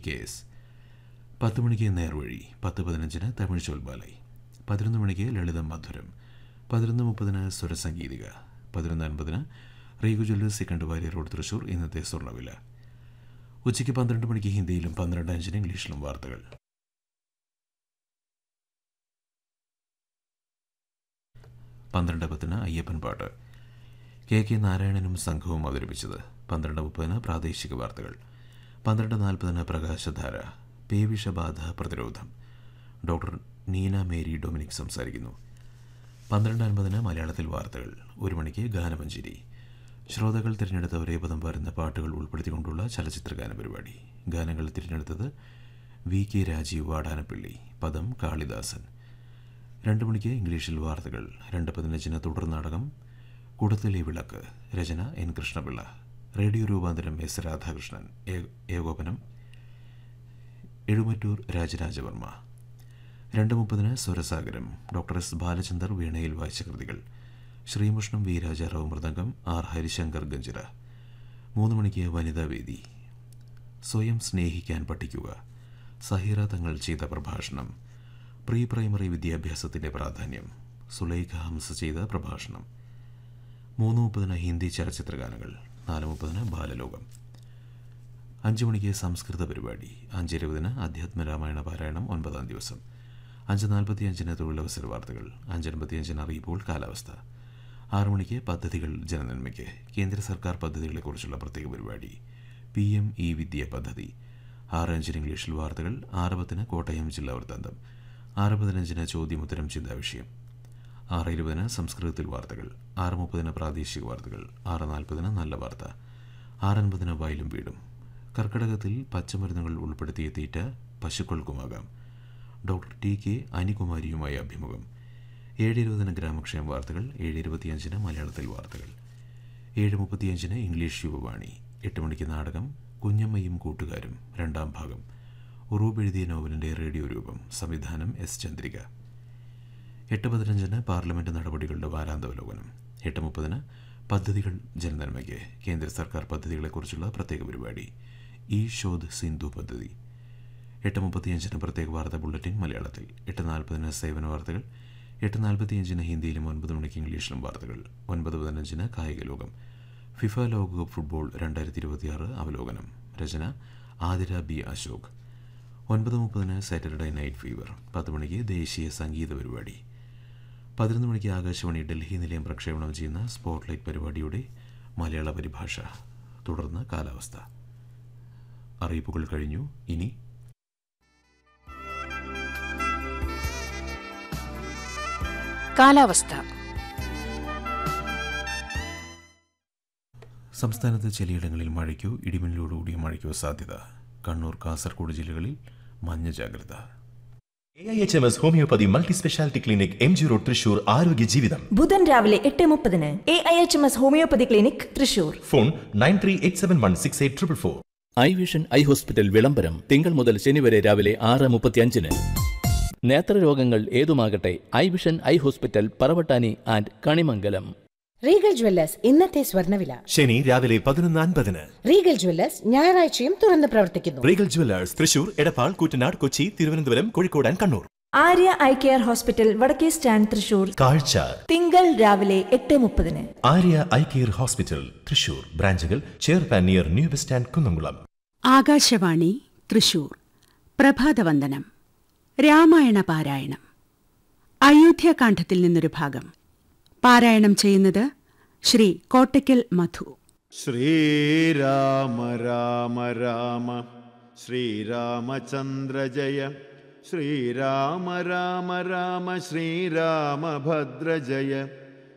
K S പത്ത് മണിക്ക് നേർവഴി പത്ത് പതിനഞ്ചിന് തമിഴ് ചോൽബാലൈ പതിനൊന്ന് മണിക്ക് ലളിതം മധുരം പതിനൊന്ന് മുപ്പതിന് സ്വരസംഗീതിക പതിനൊന്ന് അൻപതിന് Regal jewellers second valley road Thrissur ഇന്നത്തെ സ്വർണ്ണവില ഉച്ചയ്ക്ക് പന്ത്രണ്ട് മണിക്ക് ഹിന്ദിയിലും പന്ത്രണ്ട് അഞ്ചിന് ഇംഗ്ലീഷിലും വാർത്തകൾ പന്ത്രണ്ട് പത്തിന് അയ്യപ്പൻ പാട്ട് കെ കെ നാരായണനും സംഘവും അവതരിപ്പിച്ചത് പന്ത്രണ്ട് മുപ്പതിന് പ്രാദേശിക വാർത്തകൾ പന്ത്രണ്ട് നാൽപ്പതിന് പ്രകാശധാര പേവിഷബാധ പ്രതിരോധം ഡോക്ടർ നീന മേരി ഡൊമിനിക് സംസാരിക്കുന്നു പന്ത്രണ്ട് അൻപതിന് മലയാളത്തിൽ വാർത്തകൾ ഒരു മണിക്ക് ഗാനമഞ്ചേരി ശ്രോതാക്കൾ തിരഞ്ഞെടുത്ത ഒരേ പദം വരുന്ന പാട്ടുകൾ ഉൾപ്പെടുത്തിക്കൊണ്ടുള്ള ചലച്ചിത്ര ഗാന പരിപാടി ഗാനങ്ങൾ തിരഞ്ഞെടുത്തത് വി കെ രാജീവ് വാടാനപ്പള്ളി പദം കാളിദാസൻ രണ്ട് മണിക്ക് ഇംഗ്ലീഷിൽ വാർത്തകൾ രണ്ട് പതിനഞ്ചിന് തുടർ നാടകം കുടത്തിലെ വിളക്ക് രചന എൻ കൃഷ്ണപിള്ള റേഡിയോ രൂപാന്തരം എസ് രാധാകൃഷ്ണൻ ഏ- ഏകോപനം എഴുമറ്റൂർ രാജരാജവർമ്മ രണ്ട് മുപ്പതിന് സ്വരസാഗരം ഡോക്ടർ എസ് ബാലചന്ദർ വീണയിൽ വായിച്ച കൃതികൾ ശ്രീമുഷ്ണം വി രാജാറാവ് മൃദംഗം ആർ ഹരിശങ്കർ ഗഞ്ചിറ മൂന്ന് മണിക്ക് വനിതാ വേദി സ്വയം സ്നേഹിക്കാൻ പഠിക്കുക സഹിറ തങ്ങൾ ചെയ്ത പ്രഭാഷണം പ്രീ പ്രൈമറി വിദ്യാഭ്യാസത്തിൻ്റെ പ്രാധാന്യം സുലൈഖ ഹംസ ചെയ്ത പ്രഭാഷണം മൂന്ന് മുപ്പതിന് ഹിന്ദി ചലച്ചിത്ര ഗാനങ്ങൾ നാല് മുപ്പതിന് ബാലലോകം അഞ്ച് മണിക്ക് സംസ്കൃത പരിപാടി അഞ്ചിരുപതിന് അധ്യാത്മരാമായണ പാരായണം ഒൻപതാം ദിവസം അഞ്ച് നാൽപ്പത്തി അഞ്ചിന് തൊഴിലവസര വാർത്തകൾ അഞ്ചൻപത്തിയഞ്ചിന് അറിയിപ്പോൾ കാലാവസ്ഥ ആറു മണിക്ക് പദ്ധതികൾ ജനനന്മയ്ക്ക് കേന്ദ്ര സർക്കാർ പദ്ധതികളെക്കുറിച്ചുള്ള പ്രത്യേക പരിപാടി പി എം ഇ വിദ്യ പദ്ധതി ആറ് അഞ്ചിന് ഇംഗ്ലീഷിൽ വാർത്തകൾ ആറ് പത്തിന് കോട്ടയം ജില്ലാ വൃത്താന്തം ആറ് പതിനഞ്ചിന് ചോദ്യമുത്തരം ചിന്താവിഷയം ആറ് ഇരുപതിന് സംസ്കൃതത്തിൽ വാർത്തകൾ ആറ് മുപ്പതിന് പ്രാദേശിക വാർത്തകൾ ആറ് നാൽപ്പതിന് നല്ല വാർത്ത ആറ് അൻപതിന് വയലും വീടും കർക്കിടകത്തിൽ പച്ചമരുന്നുകൾ ഉൾപ്പെടുത്തിയ തീറ്റ പശുക്കൾക്കുമാകാം ഡോക്ടർ ടി കെ അനികുമാരിയുമായി അഭിമുഖം ഏഴ് ഇരുപതിന് ഗ്രാമക്ഷേമ വാർത്തകൾ ഏഴ് ഇരുപത്തിയഞ്ചിന് മലയാളത്തിൽ വാർത്തകൾ ഏഴ് മുപ്പത്തിയഞ്ചിന് ഇംഗ്ലീഷ് യുവവാണി എട്ട് മണിക്ക് നാടകം കുഞ്ഞമ്മയും കൂട്ടുകാരും രണ്ടാം ഭാഗം ഉറൂബ് എഴുതിയ നോവലിൻ്റെ റേഡിയോ രൂപം സംവിധാനം എസ് ചന്ദ്രിക എട്ട് പതിനഞ്ചിന് പാർലമെന്റ് നടപടികളുടെ വാരാന്തവലോകനം എട്ട് മുപ്പതിന് പദ്ധതികൾ ജനനന്മയ്ക്ക് കേന്ദ്ര സർക്കാർ പദ്ധതികളെക്കുറിച്ചുള്ള പ്രത്യേക പരിപാടി ഈ ശോധ് സിന്ധു പദ്ധതി എട്ട് മുപ്പത്തിയഞ്ചിന് പ്രത്യേക വാർത്താ ബുള്ളറ്റിൻ മലയാളത്തിൽ എട്ട് നാൽപ്പതിന് സേവന വാർത്തകൾ എട്ട് നാൽപ്പത്തിയഞ്ചിന് ഹിന്ദിയിലും ഒൻപത് മണിക്ക് ഇംഗ്ലീഷിലും വാർത്തകൾ ഒൻപത് പതിനഞ്ചിന് കായിക ലോകം ഫിഫ ലോകകപ്പ് ഫുട്ബോൾ രണ്ടായിരത്തി ഇരുപത്തിയാറ് അവലോകനം രചന ആതിര ബി അശോക് ഒൻപത് മുപ്പതിന് സാറ്റർഡേ നൈറ്റ് ഫീവർ പത്ത് മണിക്ക് ദേശീയ സംഗീത പരിപാടി പതിനൊന്ന് മണിക്ക് ആകാശവാണി ഡൽഹി നിലയം പ്രക്ഷേപണം ചെയ്യുന്ന സ്പോട്ട്ലൈറ്റ് പരിപാടിയുടെ മലയാള പരിഭാഷ തുടർന്ന് കാലാവസ്ഥ അറിയിപ്പുകൾ കഴിഞ്ഞു ഇനി കാലാവസ്ഥ സംസ്ഥാനത്ത് ചിലയിടങ്ങളിൽ മഴയ്ക്കോ ഇടിമിന്നലോടുകൂടിയ മഴയ്ക്കോ സാധ്യത കണ്ണൂർ കാസർഗോഡ് ജില്ലകളിൽ മഞ്ഞ ജാഗ്രത A I H M S homeopathy multi speciality clinic M G road Thrissur ആരോഗ്യ ജീവിതം ബുധൻ രാവിലെ എട്ട് മുപ്പതിന് A I H M S homeopathy clinic Thrissur phone nine three eight seven one six eight triple four eye vision eye hospital വിളംബരം തിങ്കൾ മുതൽ ശനി വരെ രാവിലെ ആറ് മുപ്പത്തിയഞ്ചിന് നേത്രരോഗങ്ങൾ ഏതുമാകട്ടെ eye vision eye hospital Paravattani and Kanimangalam Regal jewellers ഇന്നത്തെ സ്വർണ്ണവില ശനി രാവിലെ പതിനൊന്ന് അൻപതിന് റീഗൽ ജ്വല്ലേഴ്സ് ഞായറാഴ്ചയും തുറന്ന് പ്രവർത്തിക്കുന്നു Regal jewellers Thrissur Edappal Koottanad Kochi Thiruvananthapuram Kozhikode and Kannur Arya eye care hospital വടക്കേ സ്റ്റാൻഡ് തൃശൂർ കാഴ്ച തിങ്കൾ രാവിലെ എട്ട് മുപ്പതിന് Arya eye care hospital Thrissur ബ്രാഞ്ചുകൾ ചെയർപാൻ near new bus stand Kunnamkulam Akashvani Thrissur പ്രഭാതവന്ദനം രാമായണ പാരായണം അയോധ്യാകാന്ഡത്തിൽ നിന്നൊരു ഭാഗം പാരായണം ചെയ്യുന്നത് ശ്രീ കോട്ടയ്ക്കൽ മധു ശ്രീരാമ രാമ രാമ ശ്രീരാമചന്ദ്ര ജയ ശ്രീരാമ രാമ രാമ ശ്രീരാമഭദ്ര ജയ